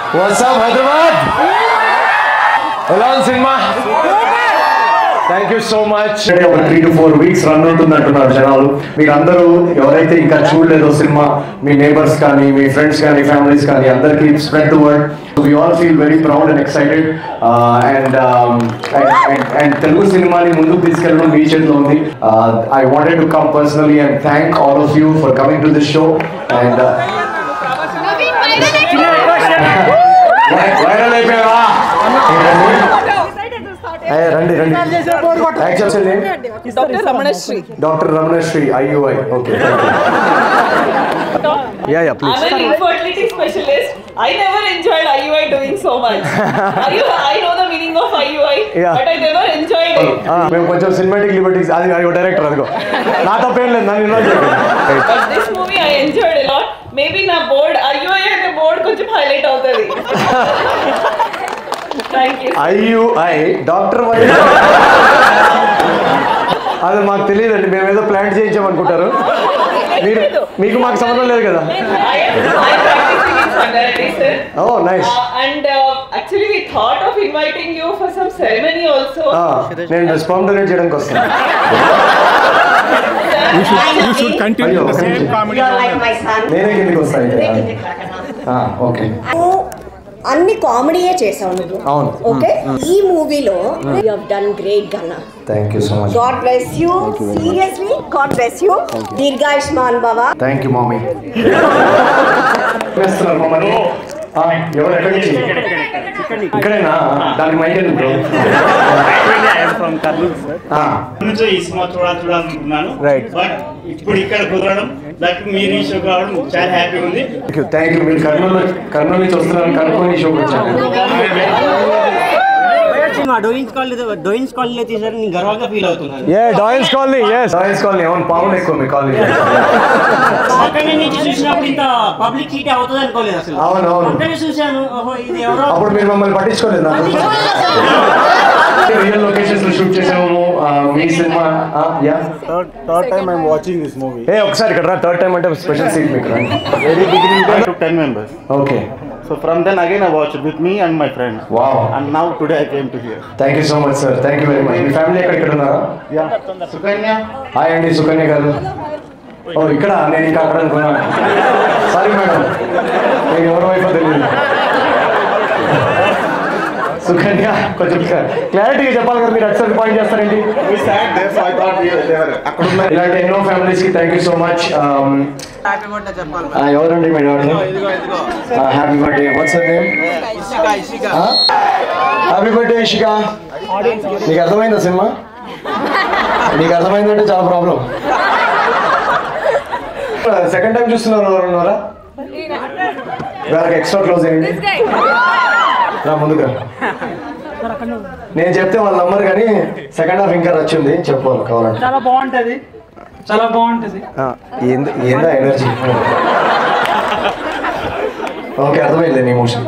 WhatsApp Hyderabad ఎలా ఉంది సినిమా థ్యాంక్ యూ సో మచ్ ఒక three to four weeks run ఉంటుంది అంటున్నారు జనాలు మీరు అందరూ ఎవరైతే ఇంకా చూడలేదో సినిమా మీ నేబర్స్ కానీ మీ ఫ్రెండ్స్ కానీ ఫ్యామిలీస్ కానీ అందరికీ spread the word we all feel very proud and excited and and Telugu సినిమాని ముందుకు తీసుకెళ్ళడం మీ చేతిలో ఉంది I wanted to come personally and thank all of you for coming to this show and viral అయిపోయావా ఏ, రండి రండి actual name doctor Ramanasri doctor Ramanasri IUI okay yeah yeah please I'm an infertility specialist. I never enjoyed IUI doing so much. IUI, I know the meaning of IUI, Yeah. but I never enjoyed it. మేము కొంచెం cinematic liberties అది అది director అదిగో నా తప్పేం లేదు నన్ను involve చేయకండి But this movie I enjoyed a lot. Maybe నా board IUI అనే board కొంచెం highlight అవుతుంది. Thank you. IUI doctor why అది మాకు తెలియదండి మేము ఏదో ప్లాంట్ చేయించామనుకుంటారు మీరు మీకు మాకు సంబంధం లేదు కదా I am I am practicing in Sangareddy, sir. Oh nice Uh, and uh, actually we thought of inviting you for some ceremony also. నేను స్పామ్ డొనేట్ చేయడానికి వస్తాను You should, you should continue Ayo, the same continue. comedy. You are like my son. నేనే కిందికి వస్తాను అయితే. Take it back now. ఆ, okay నువ్వు అన్ని కామెడీయే చేసావు నువ్వు అవును. ఓకే ఈ మూవీలో యూ హావ్ డన్ గ్రేట్ గన్న thank you so much God bless you seriously God bless you దీర్ఘాయుష్మాన్ భవ థ్యాంక్ యూ మామీ చేస్తున్నారు మమ్మల్ని ఆ, ఎవరు ఎక్కడి నుంచి ఇక్కడేనా దానికి మైక్ ఎందుకు బ్రో ఫ్రమ్ కర్నూలు సార్ ఆ, నుంచి ఈ సినిమా చూడాలి చూడాలనుకుంటున్నాను Right. బట్ ఇప్పుడు ఇక్కడ కుదరడం దానికి మీరు ఈ షో కావడం చాలా హ్యాపీగా ఉంది థ్యాంక్ యూ థ్యాంక్ యూ మీరు కర్నూలు కర్నూలు నుంచి వస్తున్నారని కనుక్కొని షోకి వచ్చాను డోయిన్స్ కాలనీ డోయిన్స్ కాలనీలో తీసారు నేను గర్వంగా ఫీల్ అవుతున్నాను ఏ డాయన్స్ కాలనీ ఎస్ డాయన్స్ కాలనీ అవును పవన్ ఎక్కువ మీ కాలనీ పక్కన నుంచి చూసినప్పుడు ఇంత పబ్లిక్ సీట్ అవుతుంది అనుకోలేదు అసలు అవును, అవును. పక్కనే చూశాను ఓహో ఇది ఎవరో అప్పుడు మీరు మమ్మల్ని పట్టించుకోలేదు నాకు రియల్ లొకేషన్స్ లో షూట్ చేసాము ఆ, మీ సినిమా ఆ, yeah Third, third time I'm watching this movie. ఏ ఒకసారి ఇక్కడ రా థర్డ్ టైం అంటే స్పెషల్ సీట్ మీకు రండి Very beginning there took 10 members. Okay So from then again I watched with me and my friend. Wow And now today I came to here. Thank you so much sir thank you very much మీ family ఎక్కడ ఇక్కడ ఉన్నారా Yeah. Sukanya. Hi అండి సుకన్య గారు ఓ ఇక్కడ నేను ఇంకా అక్కడ అనుకున్నాను సారీ మేడం నేను ఎవరి వైఫో తెలియదు సుకన్య కొంచెం క్లారిటీగా చెప్పాలి కదా మీరు అటు పాయింట్ చేస్తారేంటి We sat there so I thought we, they were అక్కడ ఉన్న ఇలాంటి ఎన్నో ఫ్యామిలీస్ కి థ్యాంక్ యూ సో మచ్ ఎవరండి మీ daughter happy birthday what's name happy birthday Ishika నీకు అర్థమైందా సినిమా నీకు అర్థమైందంటే చాలా ప్రాబ్లం సెకండ్ టైం చూస్తున్నారు ఎవరున్నారా వాళ్ళకి ఎక్స్ట్రా క్లోజ్ అయ్యింది రా ముందుకు రా నేను చెప్తే వాళ్ళ నంబర్ కానీ సెకండ్ హాఫ్ ఇంకా వచ్చింది చెప్పాలి కావాలంటే చాలా బాగుంటది చాలా బాగుంటది ఏంది ఏందా ఎనర్జీ ఓకే అర్థమైంది నీ ఎమోషన్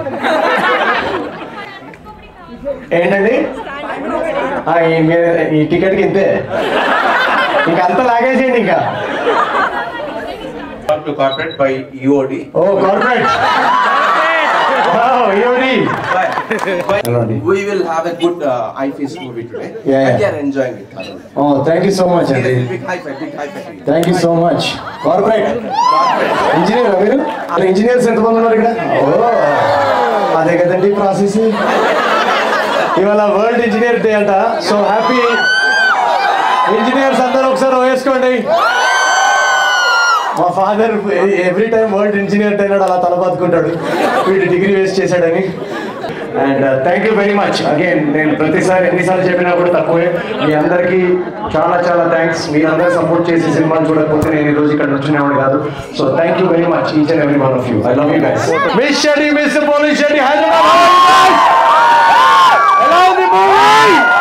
ఏంటండి ఆ, ఈ మీ- ఈ టికెట్కి ఇంతే ఇంకా అంత లాగేసేయండి ఇంకా to corporate by EOD. Oh corporate EOD But Hello. we will have a good uh, iFeast movie today. Yeah, And we yeah. are enjoying it. thoroughly. Oh thank you so much అండి Big high five, big high five. to you. Thank you so much corporate engineer మీరు అలా engineers ఎంతమంది ఉన్నారు ఇక్కడ ఓ అదే కదండి process ఇవాళ world engineer day అంట సో హ్యాపీ ఇంజనీర్స్ అందరూ ఒకసారి వేసుకోండి మా father every time world engineer day అన్నాడు అలా తల బతుకుంటాడు వీడు డిగ్రీ వేస్ట్ చేశాడని and thank you very much again నేను ప్రతిసారి ఎన్నిసార్లు చెప్పినా కూడా తక్కువే మీ అందరికీ చాలా చాలా థ్యాంక్స్ మీరందరూ సపోర్ట్ చేసి సినిమాని చూడకపోతే నేను ఈ రోజు ఇక్కడ నుంచునేవాడు కాదు so thank you very much each and every one of you I love you guys miss Shetty miss police Shetty Hyderabad ఎలా ఉంది మూవీ